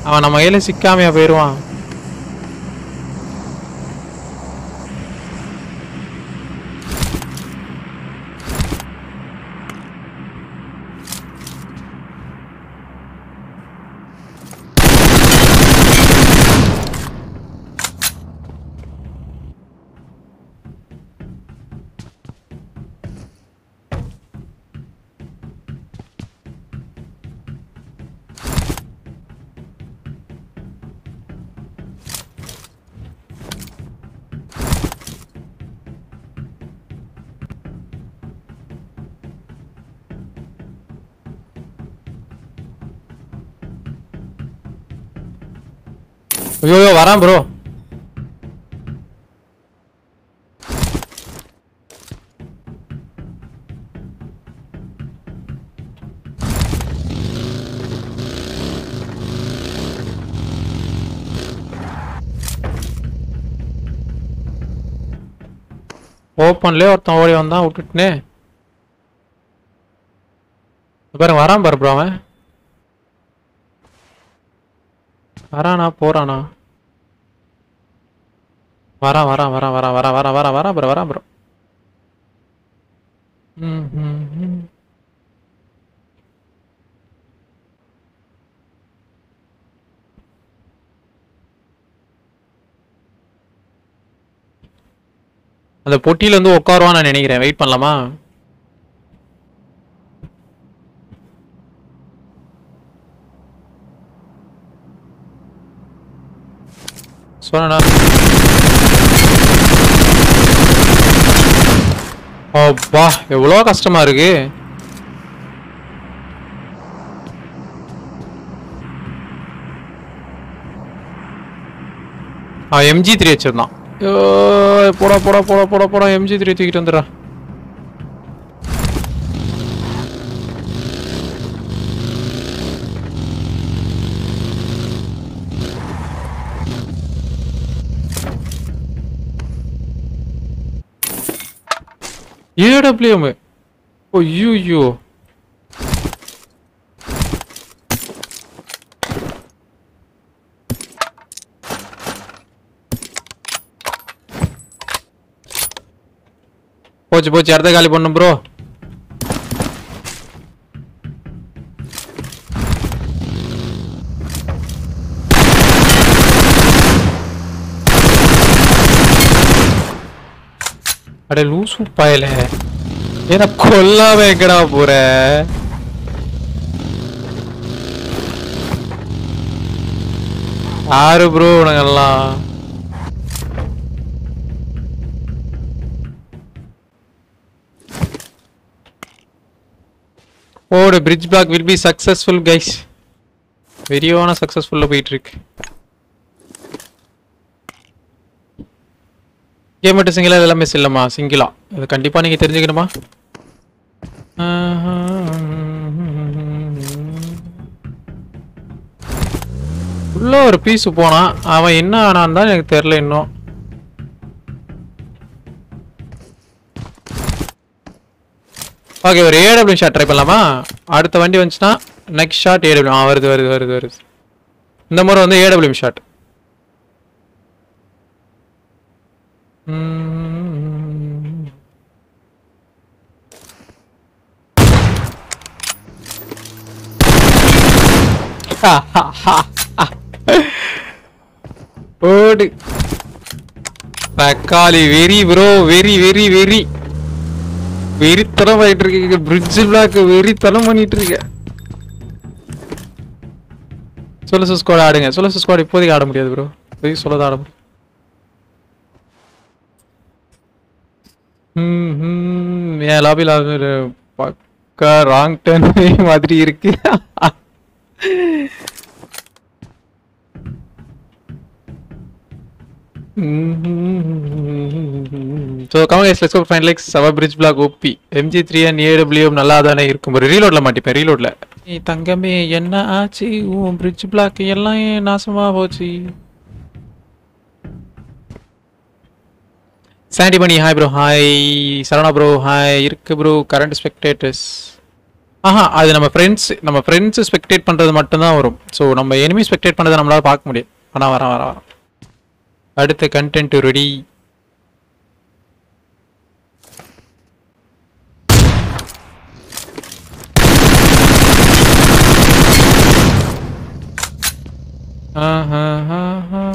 அவன் நம்ம கையில சிக்காமையா போயிடுவான் ஐயோ ஐயோ, வரான் ப்ரோ ஓப்பன்லேயே ஒருத்தன் ஓடி வந்தான் விட்டுட்டுனே இங்க பாருங்க வரான் பாரு ப்ரோ அவன் வரானா போறானா வரான் வரான் வரான் வரான் வரான் வரான் வரான் வரான் ப்ரோ வரான் ப்ரோ ம் ம் ம் அந்த பொட்டியில வந்து உட்காருவான்னு நான் நினைக்கிறேன் வெயிட் பண்ணலாமா சொன்னா அப்பா எவ்வளோ கஷ்டமா இருக்கு ஆ எம்ஜி த்ரீ வச்சிருந்தான் ஐயோ, போடா போடா போடா போடா போடா எம்ஜி த்ரீ தூக்கிட்டு வந்துடுறா ஏடபிள்யூஎம் ஐயோ போச்சு போச்சு அடுத்த காலி பண்ணும் ப்ரோ அட லூசு பயல ஏன்னா கொல்லாம எங்கடா போற யாரு ப்ரோ உனங்கெல்லாம் ஓடு bridge block will be successful guys வெறியான சக்சஸ்ஃபுல்ல போயிட்டு இருக்கு கேம் மட்டும் சிங்கிளா எல்லாமே சில்லமா சிங்கிளா அது கண்டிப்பா நீங்க தெரிஞ்சுக்கணுமா உள்ள ஒரு பீஸ் போனான் அவன் என்ன ஆனான் தான் எனக்கு தெரியல இன்னும் ஓகே ஒரு ஏடபிள்யூ ஷாட் ட்ரை பண்ணலாமா அடுத்த வண்டி வந்துச்சுன்னா நெக்ஸ்ட் ஷாட் ஏடபிள்யூ ஆ வருது வருது வருது வருது இந்த முறை வந்து ஏடபிள்யூ ஷாட் ஓடு தக்காளி very bro very very very வெறித்தனம் ஆயிட்டு இருக்கீங்க பிரிட்ஜ் பிளாக் வெறித்தனம் பண்ணிட்டு இருக்க சொல்லு ஸ்குவாட் ஆடுங்க சொல்லு ஸ்குவாட் இப்போதைக்கு ஆட முடியாது ப்ரோ இப்போதைக்கு சொல்லதான் ஆட முடியும் ம், ம், என் லாபியில் பக்கா ராங் டர்ன் மாதிரி இருக்கு so come on guys let's go fine likes சவா bridge block OP MG three and AWM நல்லா தானே இருக்கும் ஒரு ரீலோட்ல மாட்டிப்பேன் ரீலோட்ல நீ தங்கமே என்ன ஆச்சு உன் பிரிட்ஜ் பிளாக் எல்லாம் ஏன் நாசமா போச்சு Sandy Mani hi bro hi Saravana bro hi இருக்கு ப்ரோ கரண்ட் ஸ்பெக்டேட்டர்ஸ் ஆஹா அது நம்ம ஃப்ரெண்ட்ஸ் நம்ம ஃப்ரெண்ட்ஸ் ஸ்பெக்டேட் பண்றது மட்டும்தான் வரும் ஸோ நம்ம எனிமி ஸ்பெக்டேட் பண்ணதை நம்மளால பார்க்க முடியும் ஆனால் வரேன் வரேன் வரேன் அடுத்த கண்டென்ட் ரெடி ஆஹா, ஆஹா.